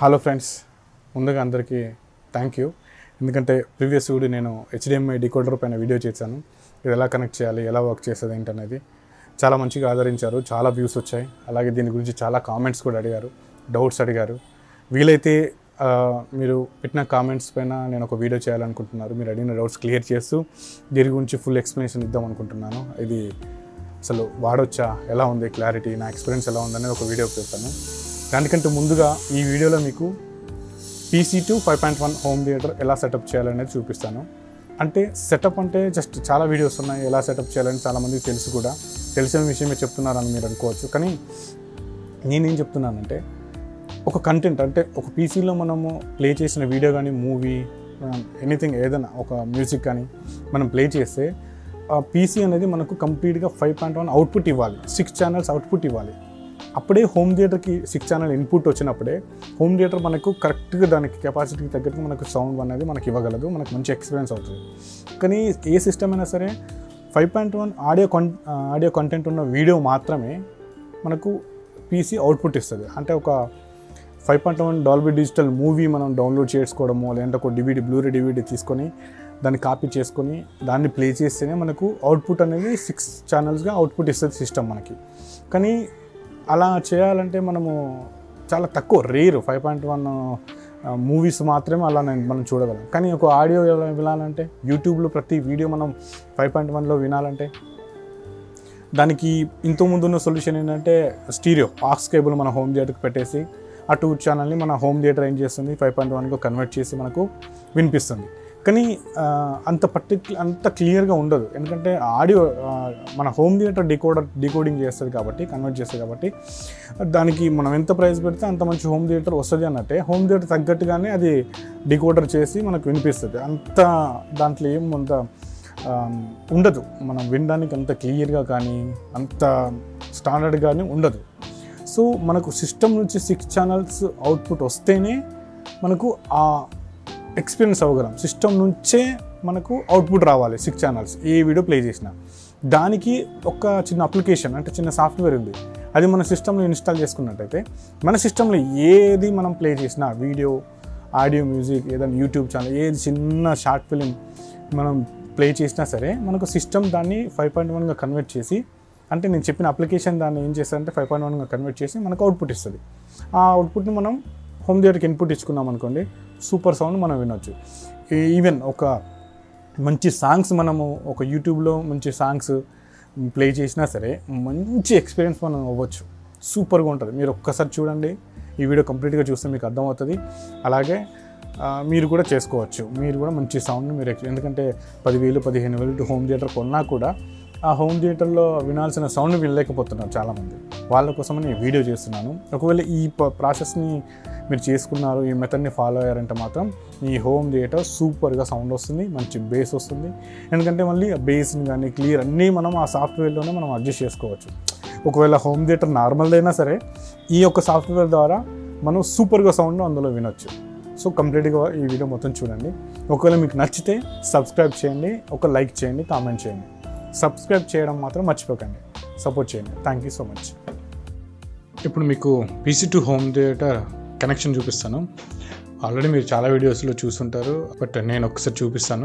hello friends ముందుగా అందరికీ thank you ఎందుకంటే ప్రీవియస్ వీడియో నేను హెచ్డిఎంఐ డికోడర్ పైన వీడియో చేశాను ఇది ఎలా కనెక్ట్ చేయాలి ఎలా వర్క్ చేస్తుంది ఏంటనేది చాలా మంచిగా ఆదరించారు చాలా వ్యూస్ వచ్చాయి అలాగే దీని గురించి చాలా కామెంట్స్ కూడా అడిగారు డౌట్స్ అడిగారు వీలైతే ఆ, మీరు పెట్టిన కామెంట్స్ పైన నేను ఒక వీడియో చేయాలనుకుంటున్నారు మీరు అడిగిన డౌట్స్ క్లియర్ చేస్తూ దీని గురించి ఫుల్ ఎక్స్ప్లెనేషన్ ఇద్దాం అనుకుంటున్నాను ఇది అసలు వాడొచ్చా ఎలా ఉంది క్లారిటీ నా ఎక్స్పీరియన్స్ ఎలా ఉందనేది ఒక వీడియో పెడతాను దానికంటే ముందుగా ఈ వీడియోలో మీకు PC to five point one home theatre ఎలా సెటప్ చేయాలనేది చూపిస్తాను అంటే సెటప్ అంటే జస్ట్ చాలా వీడియోస్ ఉన్నాయి ఎలా సెటప్ చేయాలని చాలామందికి తెలుసు కూడా తెలిసిన విషయమే చెప్తున్నారని మీరు అనుకోవచ్చు కానీ నేనేం చెప్తున్నానంటే ఒక కంటెంట్ అంటే ఒక పీసీలో మనము ప్లే చేసిన వీడియో కానీ మూవీ ఎనీథింగ్ ఏదైనా ఒక మ్యూజిక్ కానీ మనం ప్లే చేస్తే ఆ పీసీ అనేది మనకు కంప్లీట్గా ఫైవ్ పాయింట్ వన్ అవుట్పుట్ ఇవ్వాలి సిక్స్ ఛానల్స్ అవుట్పుట్ ఇవ్వాలి అప్పుడే హోమ్ థియేటర్కి సిక్స్ ఛానల్ ఇన్పుట్ వచ్చినప్పుడే హోమ్ థియేటర్ మనకు కరెక్ట్గా దానికి కెపాసిటీకి తగ్గట్టు మనకు సౌండ్ అనేది మనకి ఇవ్వగలదు మనకు మంచి ఎక్స్పీరియన్స్ అవుతుంది కానీ ఏ సిస్టమ్ అయినా సరే ఫైవ్ పాయింట్ వన్ ఆడియో కాన్ ఆడియో కంటెంట్ ఉన్న వీడియో మాత్రమే మనకు పీసీ అవుట్పుట్ ఇస్తుంది అంటే ఒక five point one Dolby digital movie మనం డౌన్లోడ్ చేసుకోవడము లేదంటే ఒక డివిడి బ్లూరీ డివిడి తీసుకొని దాన్ని కాపీ చేసుకొని దాన్ని ప్లే చేస్తేనే మనకు అవుట్పుట్ అనేది సిక్స్ ఛానల్స్గా అవుట్పుట్ ఇస్తుంది సిస్టమ్ మనకి కానీ అలా చేయాలంటే మనము చాలా తక్కువ rare five point one movies మాత్రమే అలా నేను మనం చూడగలం కానీ ఒక ఆడియో ఎలా వినాలంటే యూట్యూబ్లో ప్రతి వీడియో మనం ఫైవ్ పాయింట్ వన్లో వినాలంటే దానికి ఇంతకుముందు ఉన్న సొల్యూషన్ ఏంటంటే స్టీరియో ఆక్స్ కేబుల్ మన హోమ్ థియేటర్కి పెట్టేసి ఆ టూ ఛానల్ని మన హోమ్ థియేటర్ ఏం చేస్తుంది ఫైవ్ పాయింట్ వన్గా కన్వర్ట్ చేసి మనకు వినిపిస్తుంది కానీ ఆ, అంత పర్టిక్యులర్ అంత క్లియర్గా ఉండదు ఎందుకంటే ఆడియో ఆ, మన హోమ్ థియేటర్ డికోడర్ డికోడింగ్ చేస్తుంది కాబట్టి కన్వర్ట్ చేస్తుంది కాబట్టి దానికి మనం ఎంత ప్రైస్ పెడితే అంత మంచి హోమ్ థియేటర్ వస్తుంది అన్నట్టే హోమ్ థియేటర్ తగ్గట్టుగానే అది డికోడర్ చేసి మనకు వినిపిస్తుంది అంత దాంట్లో ఏం అంత ఆ, ఉండదు మనం వినడానికి అంత క్లియర్గా కానీ అంత స్టాండర్డ్ కానీ ఉండదు సో మనకు సిస్టమ్ నుంచి సిక్స్ ఛానల్స్ అవుట్పుట్ వస్తేనే మనకు ఆ ఎక్స్పీరియన్స్ అవ్వగలం సిస్టమ్ నుంచే మనకు అవుట్పుట్ రావాలి సిక్స్ ఛానల్స్ ఏ వీడియో ప్లే చేసినా దానికి ఒక చిన్న అప్లికేషన్ అంటే చిన్న సాఫ్ట్వేర్ ఉంది అది మన సిస్టంలో ఇన్స్టాల్ చేసుకున్నట్టయితే మన సిస్టంలో ఏది మనం ప్లే చేసినా వీడియో ఆడియో మ్యూజిక్ ఏదైనా యూట్యూబ్ ఛానల్ ఏది చిన్న షార్ట్ ఫిలిం మనం ప్లే చేసినా సరే మనకు సిస్టమ్ దాన్ని ఫైవ్ పాయింట్ వన్గా కన్వర్ట్ చేసి అంటే నేను చెప్పిన అప్లికేషన్ దాన్ని ఏం చేస్తారంటే ఫైవ్ పాయింట్ వన్గా కన్వర్ట్ చేసి మనకు అవుట్పుట్ ఇస్తుంది ఆ అవుట్పుట్ని మనం హోమ్ థియేటర్కి ఇన్పుట్ ఇచ్చుకున్నాం అనుకోండి సూపర్ సౌండ్ మనం వినొచ్చు ఈవెన్ ఒక మంచి సాంగ్స్ మనము ఒక యూట్యూబ్లో మంచి సాంగ్స్ ప్లే చేసినా సరే మంచి ఎక్స్పీరియన్స్ మనం అవ్వచ్చు సూపర్గా ఉంటుంది మీరు ఒక్కసారి చూడండి ఈ వీడియో కంప్లీట్గా చూస్తే మీకు అర్థమవుతుంది అలాగే ఆ, మీరు కూడా చేసుకోవచ్చు మీరు కూడా మంచి సౌండ్ మీరు ఎక్స్- ఎందుకంటే పదివేలు పదిహేను వేలు హోమ్ థియేటర్ కొన్నా కూడా ఆ హోమ్ థియేటర్లో వినాల్సిన సౌండ్ వినలేకపోతున్నారు చాలామంది వాళ్ళ కోసమని ఈ వీడియో చేస్తున్నాను ఒకవేళ ఈ ప- ప్రాసెస్ని మీరు చేసుకున్నారు ఈ మెథడ్ని ఫాలో అయ్యారంటే మాత్రం ఈ హోమ్ థియేటర్ సూపర్గా సౌండ్ వస్తుంది మంచి బేస్ వస్తుంది ఎందుకంటే మళ్ళీ ఆ బేస్ని కానీ క్లియర్ అన్నీ మనం ఆ సాఫ్ట్వేర్లోనే మనం అడ్జస్ట్ చేసుకోవచ్చు ఒకవేళ హోమ్ థియేటర్ నార్మల్ అయినా సరే ఈ యొక్క సాఫ్ట్వేర్ ద్వారా మనం సూపర్గా సౌండ్ అందులో వినొచ్చు సో కంప్లీట్గా ఈ వీడియో మొత్తం చూడండి ఒకవేళ మీకు నచ్చితే సబ్స్క్రైబ్ చేయండి ఒక లైక్ చేయండి కామెంట్ చేయండి సబ్స్క్రైబ్ చేయడం మాత్రం మర్చిపోకండి సపోర్ట్ చేయండి థ్యాంక్ యూ సో మచ్ ఇప్పుడు మీకు PC to home theatre connection చూపిస్తాను ఆల్రెడీ మీరు చాలా వీడియోస్లో చూసుంటారు బట్ నేను ఒకసారి చూపిస్తాను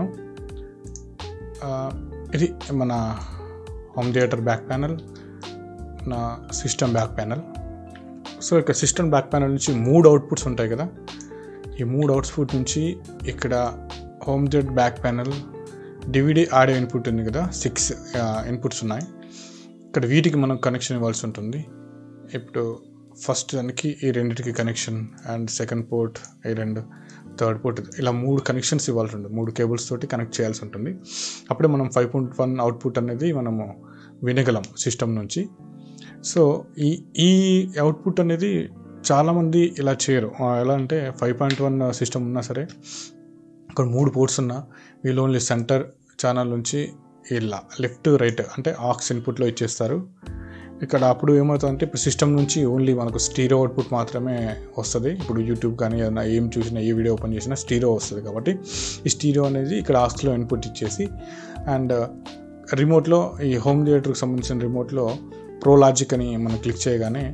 ఆ, ఇది మన హోమ్ థియేటర్ బ్యాక్ ప్యానల్ నా సిస్టమ్ బ్యాక్ ప్యానల్ సో ఇక్కడ సిస్టమ్ బ్యాక్ ప్యానల్ నుంచి మూడు అవుట్పుట్స్ ఉంటాయి కదా ఈ మూడు అవుట్పుట్ నుంచి ఇక్కడ home theatre back panel DVD audio input ఉంది కదా సిక్స్ ఇన్పుట్స్ ఉన్నాయి ఇక్కడ వీటికి మనం కనెక్షన్ ఇవ్వాల్సి ఉంటుంది ఇప్పుడు ఫస్ట్ దానికి ఈ రెండింటికి కనెక్షన్ అండ్ సెకండ్ పోర్ట్ ఈ రెండు థర్డ్ పోర్ట్ ఇలా మూడు కనెక్షన్స్ ఇవ్వాల్సి ఉంటుంది మూడు కేబుల్స్ తోటి కనెక్ట్ చేయాల్సి ఉంటుంది అప్పుడే మనం ఫైవ్ పాయింట్ వన్ అవుట్పుట్ అనేది మనము వినగలం సిస్టమ్ నుంచి సో ఈ ఈ అవుట్పుట్ అనేది చాలామంది ఇలా చేయరు ఆ, ఎలా అంటే ఫైవ్ పాయింట్ వన్ సిస్టమ్ ఉన్నా సరే ఇక్కడ మూడు పోర్ట్స్ ఉన్నా వీళ్ళు ఓన్లీ సెంటర్ ఛానల్ నుంచి ఇలా లెఫ్ట్ రైట్ అంటే ఆక్స్ ఇన్పుట్లో ఇచ్చేస్తారు ఇక్కడ అప్పుడు ఏమవుతుందంటే ఇప్పుడు సిస్టమ్ నుంచి ఓన్లీ మనకు స్టీరో అవుట్పుట్ మాత్రమే వస్తుంది ఇప్పుడు యూట్యూబ్ కానీ ఏదైనా ఏం చూసినా ఏ వీడియో ఓపెన్ చేసినా స్టీరో వస్తుంది కాబట్టి ఈ స్టీరో అనేది ఇక్కడ ఆక్స్లో ఇన్పుట్ ఇచ్చేసి అండ్ రిమోట్లో ఈ హోమ్ థియేటర్కి సంబంధించిన రిమోట్లో ప్రో లాజిక్ అని మనం క్లిక్ చేయగానే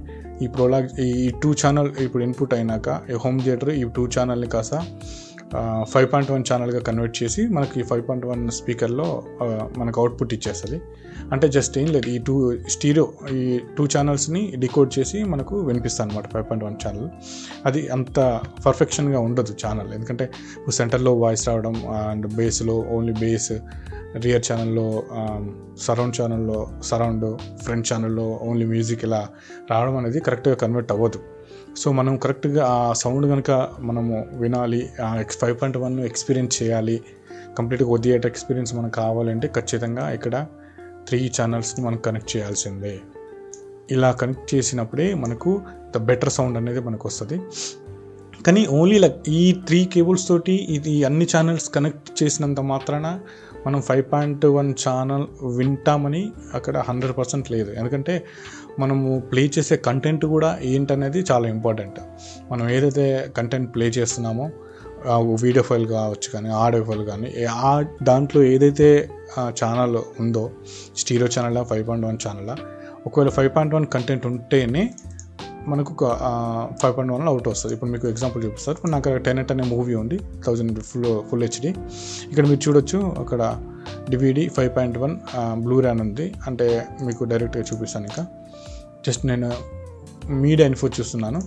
ఈ ప్రోలాగ్ ఈ టూ ఛానల్ ఇప్పుడు ఇన్పుట్ అయినాక ఈ హోమ్ థియేటర్ ఈ టూ ఛానల్ని కాస్త ఫైవ్ పాయింట్ వన్ ఛానల్గా కన్వర్ట్ చేసి మనకి ఫైవ్ పాయింట్ వన్ స్పీకర్లో మనకు అవుట్పుట్ ఇచ్చేస్తుంది అంటే జస్ట్ ఏం లేదు ఈ టూ స్టీరియో ఈ టూ ఛానల్స్ని డికోడ్ చేసి మనకు వినిపిస్తుంది అనమాట ఫైవ్ పాయింట్ వన్ ఛానల్ అది అంత పర్ఫెక్షన్గా ఉండదు ఛానల్ ఎందుకంటే ఇప్పుడు సెంటర్లో వాయిస్ రావడం అండ్ బేస్లో ఓన్లీ బేస్ రియర్ ఛానల్లో సరౌండ్ ఛానల్లో సరౌండ్ ఫ్రంట్ ఛానల్లో ఓన్లీ మ్యూజిక్ ఇలా రావడం అనేది కరెక్ట్గా కన్వర్ట్ అవ్వదు సో మనం కరెక్ట్గా ఆ సౌండ్ కనుక మనము వినాలి ఆ X five point one experience చేయాలి కంప్లీట్గా థియేటర్ ఎక్స్పీరియన్స్ మనకు కావాలంటే ఖచ్చితంగా ఇక్కడ త్రీ ఛానల్స్ని మనం కనెక్ట్ చేయాల్సిందే ఇలా కనెక్ట్ చేసినప్పుడే మనకు ద బెటర్ సౌండ్ అనేది మనకు వస్తుంది కానీ ఓన్లీ లైక్ ఈ త్రీ కేబుల్స్ తోటి ఇది అన్ని ఛానల్స్ కనెక్ట్ చేసినంత మాత్రాన మనం ఫైవ్ పాయింట్ వన్ ఛానల్ వింటామని అక్కడ హండ్రెడ్ పర్సెంట్ లేదు ఎందుకంటే మనము ప్లే చేసే కంటెంట్ కూడా ఏంటనేది చాలా ఇంపార్టెంట్ మనం ఏదైతే కంటెంట్ ప్లే చేస్తున్నామో వీడియో ఫైల్ కావచ్చు కానీ ఆడియో ఫైల్ కానీ ఆ దాంట్లో ఏదైతే ఛానల్ ఉందో stereo channel five point one channel ఒకవేళ ఫైవ్ పాయింట్ వన్ కంటెంట్ ఉంటేనే మనకు ఒక ఫైవ్ పాయింట్ వన్లో అవుట్ వస్తుంది ఇప్పుడు మీకు ఎగ్జాంపుల్ చూపిస్తారు ఇప్పుడు నాకు టెనెట్ అనే మూవీ ఉంది థౌజండ్ ఫుల్ ఫుల్ హెచ్డి ఇక్కడ మీరు చూడొచ్చు అక్కడ DVD five point one Blu-ray ఉంది అంటే మీకు డైరెక్ట్గా చూపిస్తాను ఇంకా జస్ట్ నేను మీడియా ఇన్ఫో చూస్తున్నాను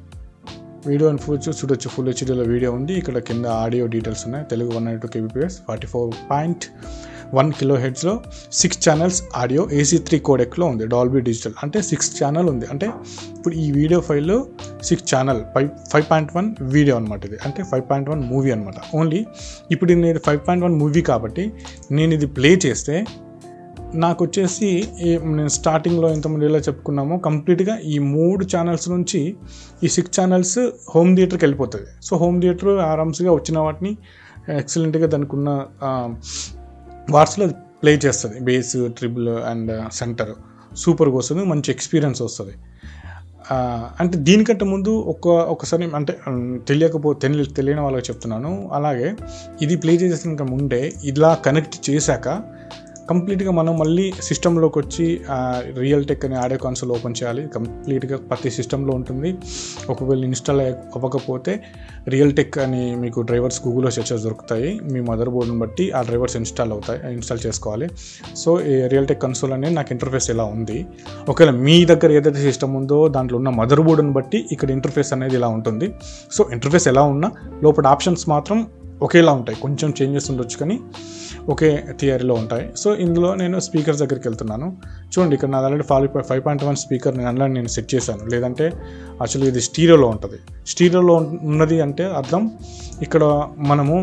వీడియో ఇన్ఫో చూసి చూడొచ్చు ఫుల్ హెచ్డీలో వీడియో ఉంది ఇక్కడ కింద ఆడియో డీటెయిల్స్ ఉన్నాయి Telugu one nine two kbps forty four point one kilo హెడ్స్లో six channels audio AC three కోడెక్లో ఉంది డాల్బీ డిజిటల్ అంటే సిక్స్ ఛానల్ ఉంది అంటే ఇప్పుడు ఈ వీడియో ఫైల్లో six channel five five point one video అనమాట ఇది అంటే ఫైవ్ పాయింట్ వన్ మూవీ అనమాట ఓన్లీ ఇప్పుడు నేను ఫైవ్ పాయింట్ వన్ మూవీ కాబట్టి నేను ఇది ప్లే చేస్తే నాకు వచ్చేసి ఈ- నేను స్టార్టింగ్లో ఇంతకుముందు ఎలా చెప్పుకున్నామో కంప్లీట్గా ఈ మూడు ఛానల్స్ నుంచి ఈ సిక్స్ ఛానల్స్ హోమ్ థియేటర్కి వెళ్ళిపోతుంది సో హోమ్ థియేటర్ ఆరామ్స్గా వచ్చిన వాటిని ఎక్సలెంట్గా దానికి ఉన్న వాట్స్లో ప్లే చేస్తుంది బేస్ ట్రిబుల్ అండ్ సెంటర్ సూపర్గా వస్తుంది మంచి ఎక్స్పీరియన్స్ వస్తుంది ఆ, అంటే దీనికంటే ముందు ఒక ఒకసారి అంటే ఉమ్, తెలియకపో తెలి తెలియని వాళ్ళకి చెప్తున్నాను అలాగే ఇది ప్లే చేసిన ముందే ఇలా కనెక్ట్ చేశాక కంప్లీట్గా మనం మళ్ళీ సిస్టంలోకి వచ్చి రియల్ టెక్ అనే ఆడియో కన్సోల్ ఓపెన్ చేయాలి కంప్లీట్గా ప్రతి సిస్టంలో ఉంటుంది ఒకవేళ ఇన్స్టాల్ అవ్వకపోతే రియల్ టెక్ అని మీకు డ్రైవర్స్ గూగుల్లో సెర్చెస్ దొరుకుతాయి మీ మదర్ బోర్డుని బట్టి ఆ డ్రైవర్స్ ఇన్స్టాల్ అవుతాయి ఇన్స్టాల్ చేసుకోవాలి సో ఈ రియల్ టెక్ కన్సోల్ అనేది నాకు ఇంటర్ఫేస్ ఇలా ఉంది ఒకవేళ మీ దగ్గర ఏదైతే సిస్టమ్ ఉందో దాంట్లో ఉన్న మదర్ బోర్డుని బట్టి ఇక్కడ ఇంటర్ఫేస్ అనేది ఇలా ఉంటుంది సో ఇంటర్ఫేస్ ఎలా ఉన్నా లోపల ఆప్షన్స్ మాత్రం ఒకేలా ఉంటాయి కొంచెం చేంజెస్ ఉండొచ్చు కానీ ఒకే థియరీలో ఉంటాయి సో ఇందులో నేను స్పీకర్స్ దగ్గరికి వెళ్తున్నాను చూడండి ఇక్కడ నా already full five point one speaker నేను అందులో నేను సెట్ చేశాను లేదంటే యాక్చువల్లీ ఇది స్టీరియోలో ఉంటుంది స్టీరియోలో ఉన్నది అంటే అర్థం ఇక్కడ మనము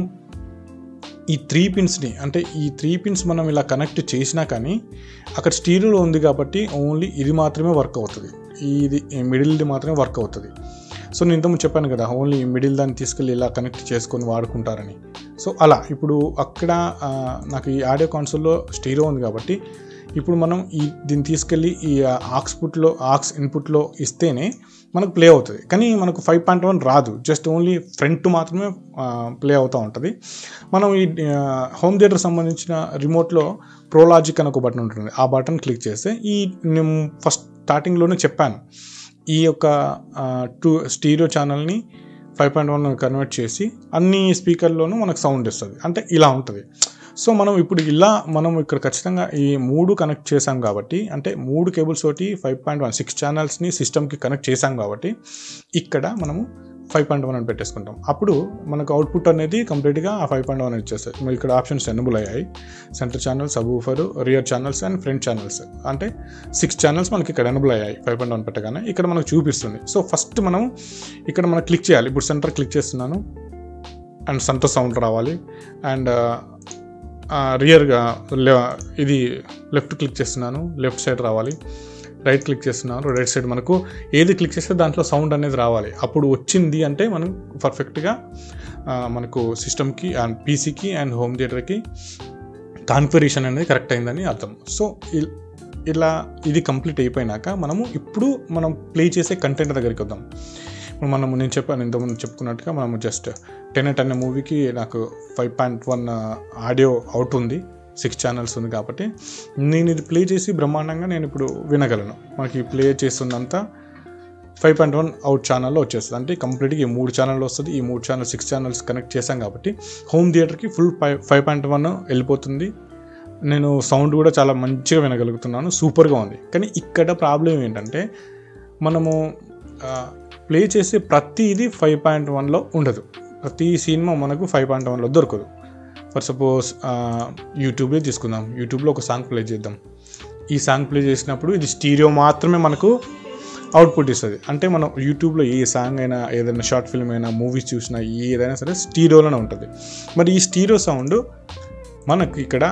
ఈ త్రీ పిన్స్ని అంటే ఈ త్రీ పిన్స్ మనం ఇలా కనెక్ట్ చేసినా కానీ అక్కడ స్టీరియోలో ఉంది కాబట్టి ఓన్లీ ఇది మాత్రమే వర్క్ అవుతుంది ఇది మిడిల్ది మాత్రమే వర్క్ అవుతుంది సో నేను ఇంతకుముందు చెప్పాను కదా ఓన్లీ మిడిల్ దాన్ని తీసుకెళ్ళి ఇలా కనెక్ట్ చేసుకొని వాడుకుంటారని సో అలా ఇప్పుడు అక్కడ ఆ, నాకు ఈ ఆడియో కాన్సోల్లో స్టీరియో ఉంది కాబట్టి ఇప్పుడు మనం ఈ దీన్ని తీసుకెళ్ళి ఈ ఆక్స్పుట్లో ఆక్స్ ఇన్పుట్లో ఇస్తేనే మనకు ప్లే అవుతుంది కానీ మనకు ఫైవ్ పాయింట్ వన్ రాదు జస్ట్ ఓన్లీ ఫ్రంట్ మాత్రమే ప్లే అవుతూ ఉంటుంది మనం ఈ హోమ్ థియేటర్ సంబంధించిన రిమోట్లో ప్రోలాజిక్ అని ఒక బటన్ ఉంటుంది ఆ బటన్ క్లిక్ చేస్తే ఈ నేను ఫస్ట్ స్టార్టింగ్లోనే చెప్పాను ఈ యొక్క టూ స్టీరియో ఛానల్ని ఫైవ్ పాయింట్ వన్ కన్వర్ట్ చేసి అన్ని స్పీకర్లోనూ మనకు సౌండ్ ఇస్తుంది అంటే ఇలా ఉంటుంది సో మనం ఇప్పుడు ఇలా మనం ఇక్కడ ఖచ్చితంగా ఈ మూడు కనెక్ట్ చేసాం కాబట్టి అంటే మూడు కేబుల్స్ తోటి ఫైవ్ పాయింట్ వన్ సిక్స్ ఛానల్స్ని సిస్టమ్కి కనెక్ట్ చేసాం కాబట్టి ఇక్కడ మనము ఫైవ్ పాయింట్ వన్ అని పెట్టేసుకుంటాం అప్పుడు మనకు అవుట్పుట్ అనేది కంప్లీట్గా ఆ ఫైవ్ పాయింట్ వన్ ఇచ్చేస్తాయి మరి ఇక్కడ ఆప్షన్స్ ఎనబుల్ అయ్యాయి centre channel subwoofer rear channels and front channels అంటే సిక్స్ ఛానల్స్ మనకి ఇక్కడ ఎనబుల్ అయ్యాయి ఫైవ్ పాయింట్ వన్ పెట్టగానే ఇక్కడ మనకు చూపిస్తుంది సో ఫస్ట్ మనం ఇక్కడ మనం క్లిక్ చేయాలి ఇప్పుడు సెంటర్ క్లిక్ చేస్తున్నాను అండ్ సెంటర్ సౌండ్ రావాలి అండ్ రియర్గా ఇది లెఫ్ట్ క్లిక్ చేస్తున్నాను లెఫ్ట్ సైడ్ రావాలి రైట్ క్లిక్ చేస్తున్నాను రైట్ సైడ్ మనకు ఏది క్లిక్ చేస్తే దాంట్లో సౌండ్ అనేది రావాలి అప్పుడు వచ్చింది అంటే మనం పర్ఫెక్ట్గా మనకు సిస్టమ్కి అండ్ పీసీకి అండ్ హోమ్ థియేటర్కి కాన్ఫిగరేషన్ అనేది కరెక్ట్ అయిందని అర్థం సో ఇ- ఇలా ఇది కంప్లీట్ అయిపోయినాక మనము ఇప్పుడు మనం ప్లే చేసే కంటెంట్ దగ్గరికి వద్దాం ఇప్పుడు మనము నేను చెప్పాను ఇంతకుముందు చెప్పుకున్నట్టుగా మనము జస్ట్ టెనెట్ అనే మూవీకి నాకు five point one audio out ఉంది సిక్స్ ఛానల్స్ ఉంది కాబట్టి నేను ఇది ప్లే చేసి బ్రహ్మాండంగా నేను ఇప్పుడు వినగలను మనకి ప్లే చేస్తున్నంత ఫైవ్ పాయింట్ వన్ అవుట్ ఛానల్లో వచ్చేస్తుంది అంటే కంప్లీట్గా ఈ మూడు ఛానల్లో వస్తుంది ఈ మూడు ఛానల్ సిక్స్ ఛానల్స్ కనెక్ట్ చేశాం కాబట్టి హోమ్ థియేటర్కి full five five point one వెళ్ళిపోతుంది నేను సౌండ్ కూడా చాలా మంచిగా వినగలుగుతున్నాను సూపర్గా ఉంది కానీ ఇక్కడ ప్రాబ్లం ఏంటంటే మనము ప్లే చేసే ప్రతిదీ ఫైవ్ పాయింట్ వన్లో ఉండదు ప్రతి సినిమా మనకు ఫైవ్ పాయింట్ వన్లో దొరకదు ఫర్ సపోజ్ యూట్యూబే తీసుకుందాం యూట్యూబ్లో ఒక సాంగ్ ప్లే చేద్దాం ఈ సాంగ్ ప్లే చేసినప్పుడు ఇది స్టీరియో మాత్రమే మనకు అవుట్పుట్ ఇస్తుంది అంటే మనం యూట్యూబ్లో ఏ సాంగ్ అయినా ఏదైనా షార్ట్ ఫిల్మ్ అయినా మూవీస్ చూసినా ఏదైనా సరే స్టీరియోలోనే ఉంటుంది మరి ఈ స్టీరియో సౌండ్ మనకు ఇక్కడ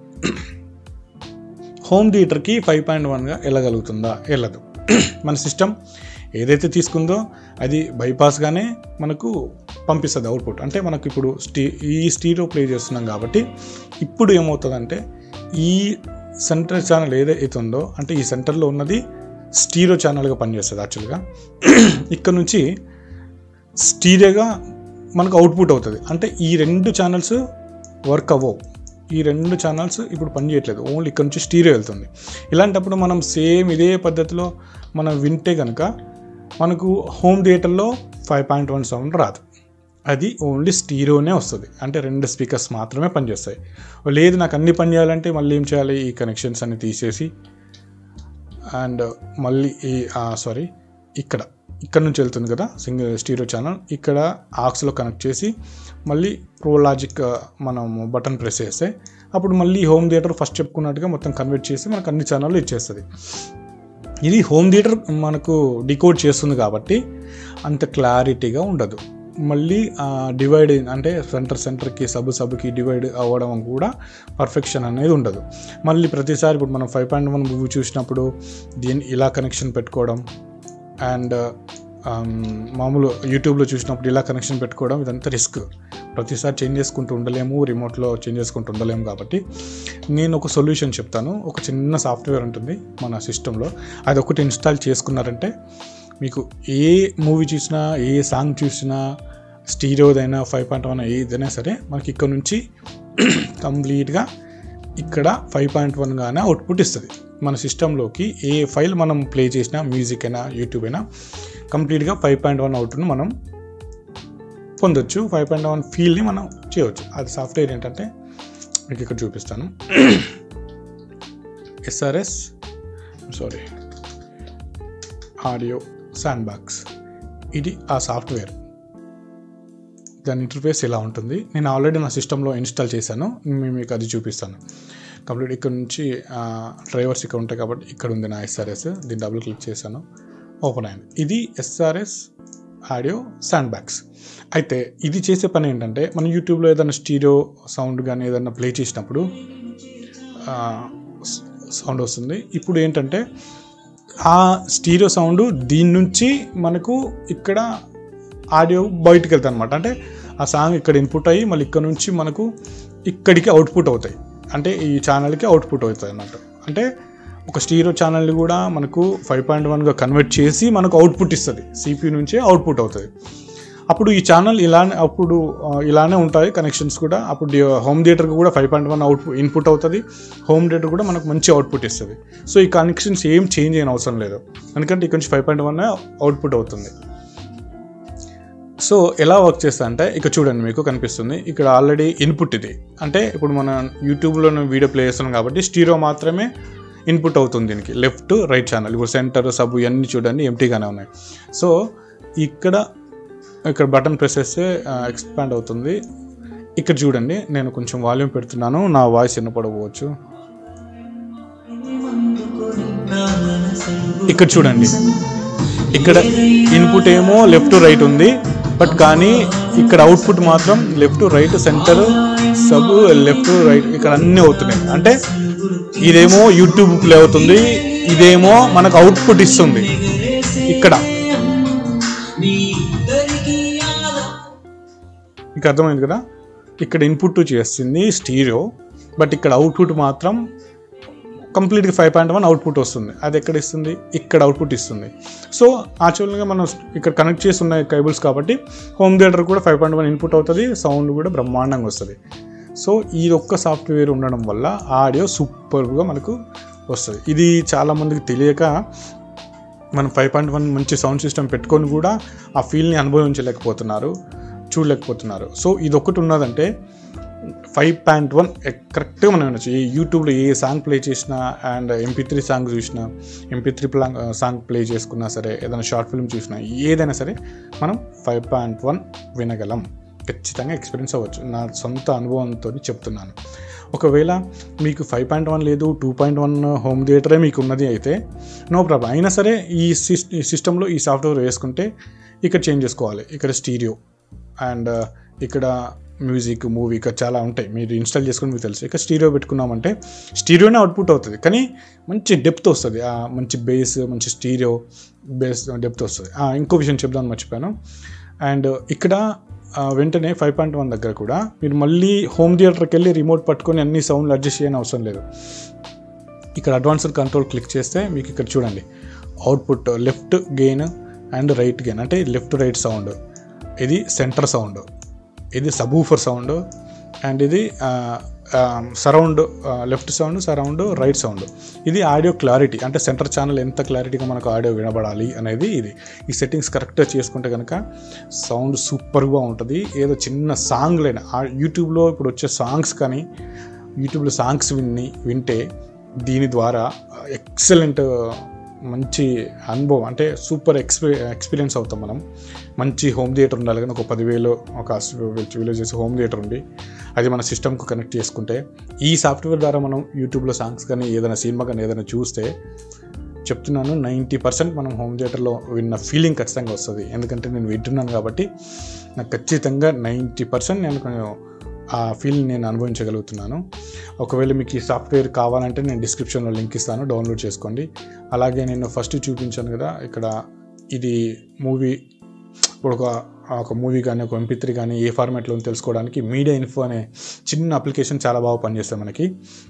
హోమ్ థియేటర్కి ఫైవ్ పాయింట్ వన్గా వెళ్ళగలుగుతుందా వెళ్ళదు మన సిస్టమ్ ఏదైతే తీసుకుందో అది బైపాస్గానే మనకు పంపిస్తుంది అవుట్పుట్ అంటే మనకు ఇప్పుడు స్టీ ఈ స్టీరియో ప్లే చేస్తున్నాం కాబట్టి ఇప్పుడు ఏమవుతుందంటే ఈ సెంటర్ ఛానల్ ఏదైతే ఉందో అంటే ఈ సెంటర్లో ఉన్నది స్టీరియో ఛానల్గా పనిచేస్తుంది యాక్చువల్గా ఇక్కడ నుంచి స్టీరియోగా మనకు అవుట్పుట్ అవుతుంది అంటే ఈ రెండు ఛానల్స్ వర్క్ అవ్వవు ఈ రెండు ఛానల్స్ ఇప్పుడు పనిచేయట్లేదు ఓన్లీ ఇక్కడ నుంచి స్టీరియో వెళ్తుంది ఇలాంటప్పుడు మనం సేమ్ ఇదే పద్ధతిలో మనం వింటే కనుక మనకు హోమ్ థియేటర్లో ఫైవ్ పాయింట్ వన్ సౌండ్ రాదు అది ఓన్లీ స్టీరియోనే వస్తుంది అంటే రెండు స్పీకర్స్ మాత్రమే పనిచేస్తాయి లేదు నాకు అన్ని పని చేయాలంటే మళ్ళీ ఏం చేయాలి ఈ కనెక్షన్స్ అన్ని తీసేసి అండ్ మళ్ళీ ఈ సారీ ఇక్కడ ఇక్కడ నుంచి వెళ్తుంది కదా సింగిల్ స్టీరియో ఛానల్ ఇక్కడ ఆక్స్లో కనెక్ట్ చేసి మళ్ళీ ప్రో లాజిక్ మనం బటన్ ప్రెస్ చేస్తే అప్పుడు మళ్ళీ హోమ్ థియేటర్ ఫస్ట్ చెప్పుకున్నట్టుగా మొత్తం కన్వర్ట్ చేసి మనకు అన్ని ఛానళ్ళు ఇచ్చేస్తుంది ఇది హోమ్ థియేటర్ మనకు డికోడ్ చేస్తుంది కాబట్టి అంత క్లారిటీగా ఉండదు మళ్ళీ డివైడ్ అంటే సెంటర్ సెంటర్కి సబ్ సబ్కి డివైడ్ అవ్వడం కూడా పర్ఫెక్షన్ అనేది ఉండదు మళ్ళీ ప్రతిసారి ఇప్పుడు మనం ఫైవ్ పాయింట్ వన్ మూవీ చూసినప్పుడు దీన్ని ఇలా కనెక్షన్ పెట్టుకోవడం అండ్ మామూలు యూట్యూబ్లో చూసినప్పుడు ఇలా కనెక్షన్ పెట్టుకోవడం ఇదంతా రిస్క్ ప్రతిసారి చేంజ్ చేసుకుంటూ ఉండలేము రిమోట్లో చేంజ్ చేసుకుంటూ ఉండలేము కాబట్టి నేను ఒక సొల్యూషన్ చెప్తాను ఒక చిన్న సాఫ్ట్వేర్ ఉంటుంది మన సిస్టంలో అది ఒకటి ఇన్స్టాల్ చేసుకున్నారంటే మీకు ఏ మూవీ చూసినా ఏ సాంగ్ చూసినా స్టీరియోదైనా ఫైవ్ పాయింట్ వన్ ఏదైనా సరే మనకి ఇక్కడ నుంచి కంప్లీట్గా ఇక్కడ ఫైవ్ పాయింట్ వన్గానే అవుట్పుట్ ఇస్తుంది మన సిస్టంలోకి ఏ ఫైల్ మనం ప్లే చేసినా మ్యూజిక్ అయినా యూట్యూబ్ అయినా కంప్లీట్గా ఫైవ్ పాయింట్ వన్ అవుట్ను మనం పొందొచ్చు ఫైవ్ పాయింట్ వన్ ఫీల్ని మనం చేయవచ్చు అది సాఫ్ట్వేర్ ఏంటంటే మీకు ఇక్కడ చూపిస్తాను SRS sorry audio sandbox ఇది ఆ సాఫ్ట్వేర్ దాని ఇంటర్ఫేస్ ఇలా ఉంటుంది నేను ఆల్రెడీ నా సిస్టంలో ఇన్స్టాల్ చేశాను మేము మీకు అది చూపిస్తాను కంప్లీట్ ఇక్కడ నుంచి డ్రైవర్స్ ఇక్కడ ఉంటాయి కాబట్టి ఇక్కడ ఉంది నా ఎస్ఆర్ఎస్ దీన్ని డబుల్ క్లిక్ చేశాను ఓపెన్ అయింది ఇది ఎస్ఆర్ఎస్ ఆడియో శాండ్ బ్యాగ్స్ అయితే ఇది చేసే పని ఏంటంటే మనం యూట్యూబ్లో ఏదైనా స్టీరియో సౌండ్ కానీ ఏదైనా ప్లే చేసినప్పుడు సౌండ్ వస్తుంది ఇప్పుడు ఏంటంటే ఆ స్టీరియో సౌండ్ దీని నుంచి మనకు ఇక్కడ ఆడియో బయటకు వెళ్తాయి అనమాట అంటే ఆ సాంగ్ ఇక్కడ ఇన్పుట్ అయ్యి మళ్ళీ ఇక్కడ నుంచి మనకు ఇక్కడికి అవుట్పుట్ అవుతాయి అంటే ఈ ఛానల్కి అవుట్పుట్ అవుతాయి అన్నట్టు అంటే ఒక స్టీరో ఛానల్ని కూడా మనకు ఫైవ్ పాయింట్ వన్గా కన్వర్ట్ చేసి మనకు అవుట్పుట్ ఇస్తుంది సిపి నుంచే అవుట్పుట్ అవుతుంది అప్పుడు ఈ ఛానల్ ఇలానే అప్పుడు ఆ, ఇలానే ఉంటాయి కనెక్షన్స్ కూడా అప్పుడు హోమ్ థియేటర్కి కూడా five point one out input అవుతుంది హోమ్ థియేటర్ కూడా మనకు మంచి అవుట్పుట్ ఇస్తుంది సో ఈ కనెక్షన్స్ ఏం చేంజ్ అయిన అవసరం లేదు ఎందుకంటే ఇక్కడ నుంచి ఫైవ్ పాయింట్ వన్ అవుట్పుట్ అవుతుంది సో ఎలా వర్క్ చేస్తా అంటే ఇక్కడ చూడండి మీకు కనిపిస్తుంది ఇక్కడ ఆల్రెడీ ఇన్పుట్ ఇది అంటే ఇప్పుడు మన యూట్యూబ్లో వీడియో ప్లే చేస్తున్నాం కాబట్టి స్టీరో మాత్రమే ఇన్పుట్ అవుతుంది దీనికి లెఫ్ట్ రైట్ ఛానల్ ఇప్పుడు సెంటర్ సబ్ ఇవన్నీ చూడండి ఎంటీగానే ఉన్నాయి సో ఇక్కడ ఇక్కడ బటన్ ప్రెస్ చేస్తే ఎక్స్పాండ్ అవుతుంది ఇక్కడ చూడండి నేను కొంచెం వాల్యూమ్ పెడుతున్నాను నా వాయిస్ వినపడవచ్చు ఇక్కడ చూడండి ఇక్కడ ఇన్పుట్ ఏమో లెఫ్ట్ రైట్ ఉంది బట్ కానీ ఇక్కడ అవుట్పుట్ మాత్రం left right centre sub left right ఇక్కడ అన్నీ అవుతున్నాయి అంటే ఇదేమో యూట్యూబ్ ప్లే అవుతుంది ఇదేమో మనకు అవుట్పుట్ ఇస్తుంది ఇక్కడ మీకు అర్థమైంది కదా ఇక్కడ ఇన్పుట్ చేస్తుంది స్టీరియో బట్ ఇక్కడ అవుట్పుట్ మాత్రం కంప్లీట్గా ఫైవ్ పాయింట్ వన్ అవుట్పుట్ వస్తుంది అది ఎక్కడ ఇస్తుంది ఇక్కడ అవుట్పుట్ ఇస్తుంది సో యాక్చువల్గా మనం ఇక్కడ కనెక్ట్ చేసి ఉన్న కేబుల్స్ కాబట్టి హోమ్ థియేటర్ కూడా ఫైవ్ పాయింట్ వన్ ఇన్పుట్ అవుతుంది సౌండ్ కూడా బ్రహ్మాండంగా వస్తుంది సో ఈ ఒక్క సాఫ్ట్వేర్ ఉండడం వల్ల ఆడియో సూపర్గా మనకు వస్తుంది ఇది చాలామందికి తెలియక మనం ఫైవ్ పాయింట్ వన్ మంచి సౌండ్ సిస్టమ్ పెట్టుకొని కూడా ఆ ఫీల్ని అనుభవించలేకపోతున్నారు చూడలేకపోతున్నారు సో ఇది ఒకటి ఉన్నదంటే ఫైవ్ పాయింట్ వన్ కరెక్ట్గా మనం వినొచ్చు ఈ యూట్యూబ్లో ఏ సాంగ్ ప్లే చేసినా అండ్ ఎంపీ త్రీ సాంగ్ చూసినా ఎంపీ త్రీ సాంగ్ ప్లే చేసుకున్నా సరే ఏదైనా షార్ట్ ఫిల్మ్ చూసినా ఏదైనా సరే మనం ఫైవ్ పాయింట్ వన్ వినగలం ఖచ్చితంగా ఎక్స్పీరియన్స్ అవ్వచ్చు నా సొంత అనుభవంతో చెప్తున్నాను ఒకవేళ మీకు ఫైవ్ పాయింట్ వన్ లేదు టూ పాయింట్ వన్ హోమ్ థియేటరే మీకు ఉన్నది అయితే నో ప్రాబ్లం అయినా సరే ఈ సిస్ ఈ సిస్టంలో ఈ సాఫ్ట్వేర్ వేసుకుంటే ఇక్కడ చేంజ్ చేసుకోవాలి ఇక్కడ స్టీరియో అండ్ ఇక్కడ మ్యూజిక్ మూవీ ఇక్కడ చాలా ఉంటాయి మీరు ఇన్స్టాల్ చేసుకుని మీకు తెలుసు ఇక్కడ స్టీరియో పెట్టుకున్నామంటే స్టీరియోనే అవుట్పుట్ అవుతుంది కానీ మంచి డెప్త్ వస్తుంది ఆ మంచి బేస్ మంచి స్టీరియో బేస్ డెప్త్ వస్తుంది ఆ, ఇంకో విషయం చెప్దామని మర్చిపోయాను అండ్ ఇక్కడ ఆ, వెంటనే ఫైవ్ పాయింట్ వన్ దగ్గర కూడా మీరు మళ్ళీ హోమ్ థియేటర్కి వెళ్ళి రిమోట్ పట్టుకొని అన్ని సౌండ్లు అడ్జస్ట్ చేయని అవసరం లేదు ఇక్కడ అడ్వాన్స్డ్ కంట్రోల్ క్లిక్ చేస్తే మీకు ఇక్కడ చూడండి output left gain and right gain అంటే లెఫ్ట్ రైట్ సౌండ్ ఇది సెంటర్ సౌండ్ ఇది సబూఫర్ సౌండ్ అండ్ ఇది surround left sound surround right sound ఇది ఆడియో క్లారిటీ అంటే సెంటర్ ఛానల్ ఎంత క్లారిటీగా మనకు ఆడియో వినబడాలి అనేది ఇది ఈ సెట్టింగ్స్ కరెక్ట్గా చేసుకుంటే కనుక సౌండ్ సూపర్గా ఉంటుంది ఏదో చిన్న సాంగ్లైనా యూట్యూబ్లో ఇప్పుడు వచ్చే సాంగ్స్ కానీ యూట్యూబ్లో సాంగ్స్ విన్ని వింటే దీని ద్వారా ఎక్సలెంట్ మంచి అనుభవం అంటే సూపర్ ఎక్స్పీ ఎక్స్పీరియన్స్ అవుతాం మనం మంచి హోమ్ థియేటర్ ఉండాలి కానీ ఒక పదివేలు ఒక విలేజ్ చేసి హోమ్ థియేటర్ ఉంది అది మన సిస్టమ్కు కనెక్ట్ చేసుకుంటే ఈ సాఫ్ట్వేర్ ద్వారా మనం యూట్యూబ్లో సాంగ్స్ కానీ ఏదైనా సినిమా కానీ ఏదైనా చూస్తే చెప్తున్నాను నైంటీ పర్సెంట్ మనం హోమ్ థియేటర్లో విన్న ఫీలింగ్ ఖచ్చితంగా వస్తుంది ఎందుకంటే నేను వింటున్నాను కాబట్టి నాకు ఖచ్చితంగా నైంటీ పర్సెంట్ నేను కొంచెం ఆ ఫీల్ నేను అనుభవించగలుగుతున్నాను ఒకవేళ మీకు ఈ సాఫ్ట్వేర్ కావాలంటే నేను డిస్క్రిప్షన్లో లింక్ ఇస్తాను డౌన్లోడ్ చేసుకోండి అలాగే నేను ఫస్ట్ చూపించాను కదా ఇక్కడ ఇది మూవీ ఇప్పుడు ఒక ఒక మూవీ కానీ ఒక ఎంపీ త్రీ కానీ ఏ ఫార్మాట్లో ఉందో తెలుసుకోవడానికి మీడియా ఇన్ఫో అనే చిన్న అప్లికేషన్ చాలా బాగా పనిచేస్తుంది మనకి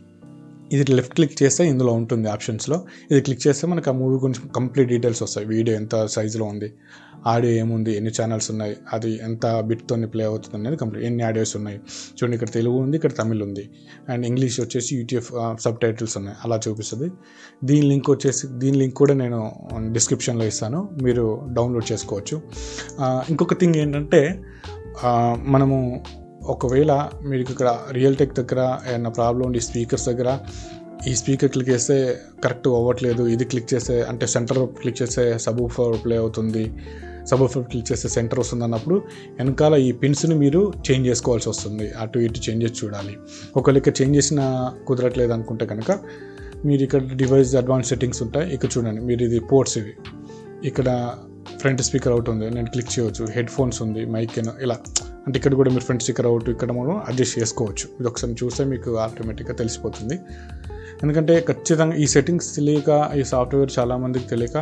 ఇది లెఫ్ట్ క్లిక్ చేస్తే ఇందులో ఉంటుంది ఆప్షన్స్లో ఇది క్లిక్ చేస్తే మనకు ఆ మూవీ గురించి కంప్లీట్ డీటెయిల్స్ వస్తాయి వీడియో ఎంత సైజులో ఉంది ఆడియో ఏముంది ఎన్ని ఛానల్స్ ఉన్నాయి అది ఎంత బిట్తో ప్లే అవుతుంది అనేది కంప్లీట్ ఎన్ని ఆడియోస్ ఉన్నాయి చూడండి ఇక్కడ తెలుగు ఉంది ఇక్కడ తమిళ్ ఉంది అండ్ ఇంగ్లీష్ వచ్చేసి యూట్యూబ్ సబ్ టైటిల్స్ ఉన్నాయి అలా చూపిస్తుంది దీని లింక్ వచ్చేసి దీని లింక్ కూడా నేను డిస్క్రిప్షన్లో ఇస్తాను మీరు డౌన్లోడ్ చేసుకోవచ్చు ఆ, ఇంకొక థింగ్ ఏంటంటే ఆ, మనము ఒకవేళ మీకు ఇక్కడ రియల్ టెక్ దగ్గర ఏమైనా ప్రాబ్లం ఉండి స్పీకర్స్ దగ్గర ఈ స్పీకర్ క్లిక్ చేస్తే కరెక్ట్ అవ్వట్లేదు ఇది క్లిక్ చేస్తే అంటే సెంటర్ క్లిక్ చేస్తే సబ్ ప్లే అవుతుంది సబ్ క్లిక్ చేస్తే సెంటర్ వస్తుంది అన్నప్పుడు వెనకాల ఈ పిన్స్ని మీరు చేంజ్ చేసుకోవాల్సి వస్తుంది అటు ఇటు చేంజెస్ చూడాలి ఒకవేళ ఇక్కడ చేంజ్ చేసిన కుదరట్లేదు అనుకుంటే కనుక మీరు ఇక్కడ డివైస్ అడ్వాన్స్ సెట్టింగ్స్ ఉంటాయి ఇక్కడ చూడండి మీరు ఇది పోర్ట్స్ ఇవి ఇక్కడ ఫ్రంట్ స్పీకర్ అవుట్ ఉంది నేను క్లిక్ చేయవచ్చు హెడ్ ఫోన్స్ ఉంది మైక్ ఇలా అంటే ఇక్కడ కూడా మీరు ఫ్రంట్ స్పీకర్ అవుట్ ఇక్కడ మనం అడ్జస్ట్ చేసుకోవచ్చు ఇది ఒకసారి చూస్తే మీకు ఆటోమేటిక్గా తెలిసిపోతుంది ఎందుకంటే ఖచ్చితంగా ఈ సెట్టింగ్స్ తెలియక ఈ సాఫ్ట్వేర్ చాలామందికి తెలియక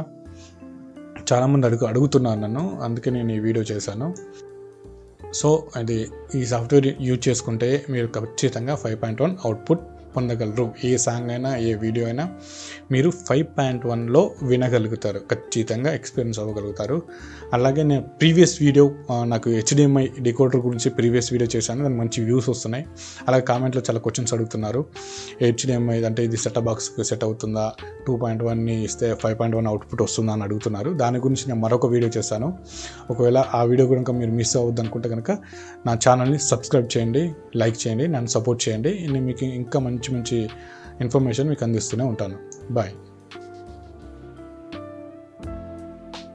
చాలామంది అడుగు అడుగుతున్నారు నన్ను అందుకే నేను ఈ వీడియో చేశాను సో అది ఈ సాఫ్ట్వేర్ యూజ్ చేసుకుంటే మీరు ఖచ్చితంగా ఫైవ్ పాయింట్ వన్ అవుట్పుట్ పొందగలరు ఏ సాంగ్ అయినా ఏ వీడియో అయినా మీరు ఫైవ్ పాయింట్ వన్లో వినగలుగుతారు ఖచ్చితంగా ఎక్స్పీరియన్స్ అవ్వగలుగుతారు అలాగే నేను ప్రీవియస్ వీడియో ఆ, నాకు హెచ్డిఎంఐ డికోడర్ గురించి ప్రీవియస్ వీడియో చేశాను దానికి మంచి వ్యూస్ వస్తున్నాయి అలాగే కామెంట్లో చాలా క్వశ్చన్స్ అడుగుతున్నారు హెచ్డిఎంఐ అంటే ఇది సెట్ బాక్స్కి సెట్ అవుతుందా టూ పాయింట్ వన్ని ఇస్తే ఫైవ్ పాయింట్ వన్ అవుట్పుట్ వస్తుందా అని అడుగుతున్నారు దాని గురించి నేను మరొక వీడియో చేశాను ఒకవేళ ఆ వీడియో కనుక మీరు మిస్ అవ్వద్దు అనుకుంటే కనుక నా ఛానల్ని సబ్స్క్రైబ్ చేయండి లైక్ చేయండి నన్ను సపోర్ట్ చేయండి నేను మీకు ఇంకా మంచి మంచి ఇన్ఫర్మేషన్ మీకు అందిస్తూనే ఉంటాను బాయ్